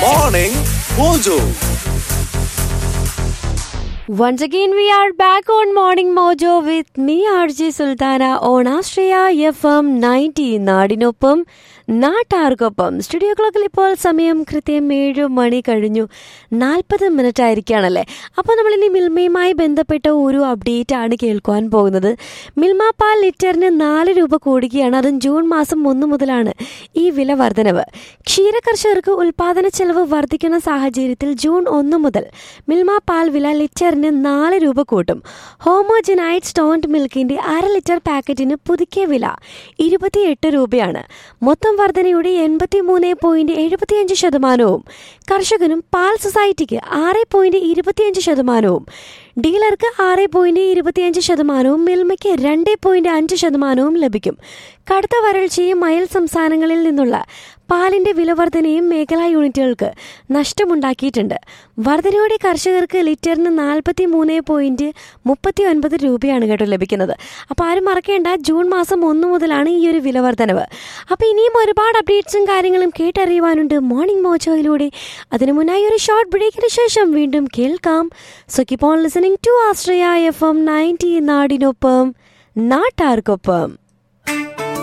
Morning Mojo. Once again, we are back on Morning Mojo with me, RJ Sultana, on Astraya FM 90 നാടിനൊപ്പം നാട്ടാർക്കൊപ്പം studio ക്ലോക്കിൽ ഇപ്പോൾ സമയം കൃത്യം ഏഴ് മണി കഴിഞ്ഞു നാൽപ്പത് മിനിറ്റ് ആയിരിക്കുകയാണല്ലേ അപ്പോൾ നമ്മളിനി മിൽമയുമായി ബന്ധപ്പെട്ട ഒരു അപ്ഡേറ്റ് ആണ് കേൾക്കുവാൻ പോകുന്നത് മിൽമ പാൽ ലിറ്ററിന് നാല് രൂപ കൂടുകയാണ് അതും ജൂൺ മാസം ഒന്ന് മുതലാണ് ഈ വില വർധനവ് ക്ഷീര കർഷകർക്ക് ഉൽപാദന ചെലവ് വർദ്ധിക്കുന്ന സാഹചര്യത്തിൽ ജൂൺ ഒന്ന് മുതൽ മിൽമ പാൽ വില ലിറ്ററിന് നാല് രൂപ കൂട്ടും ഹോമോജനൈറ്റ് സ്റ്റോൺഡ് മിൽക്കിന്റെ അര ലിറ്റർ പാക്കറ്റിന് പുതുക്കിയ വില ഇരുപത്തിയെട്ട് രൂപയാണ് മൊത്തം വർധനയുടെ എൺപത്തി മൂന്ന് പോയിന്റ് എഴുപത്തിയഞ്ച് ശതമാനവും കർഷകനും പാൽ സൊസൈറ്റിക്ക് ആറ് പോയിന്റ് ഇരുപത്തിയഞ്ച് ശതമാനവും ഡീലർക്ക് ആറ് പോയിന്റ് ഇരുപത്തിയഞ്ച് ശതമാനവും മിൽമയ്ക്ക് രണ്ട് പോയിന്റ് അഞ്ച് ശതമാനവും ലഭിക്കും കടുത്ത വരൾച്ചയും അയൽ സംസ്ഥാനങ്ങളിൽ നിന്നുള്ള പാലിന്റെ വിലവർധനയും മേഖലാ യൂണിറ്റുകൾക്ക് നഷ്ടമുണ്ടാക്കിയിട്ടുണ്ട് വർധനയോടെ കർഷകർക്ക് ലിറ്ററിന് നാൽപ്പത്തി മൂന്ന് പോയിന്റ് മുപ്പത്തി ഒൻപത് രൂപയാണ് കേട്ടോ ലഭിക്കുന്നത് അപ്പോൾ ആരും മറക്കേണ്ട ജൂൺ മാസം ഒന്ന് മുതലാണ് ഈ ഒരു വിലവർധനവ് അപ്പോൾ ഇനിയും ഒരുപാട് അപ്ഡേറ്റ്സും കാര്യങ്ങളും കേട്ടറിയുവാനുണ്ട് മോർണിംഗ് മോജോയിലൂടെ അതിനു മുന്നായി ഒരു ഷോർട്ട് ബ്രേക്കിന് ശേഷം വീണ്ടും കേൾക്കാം so keep on listening to Ashraya F M ninety നാടിനൊപ്പം നാട്ടാർക്കൊപ്പം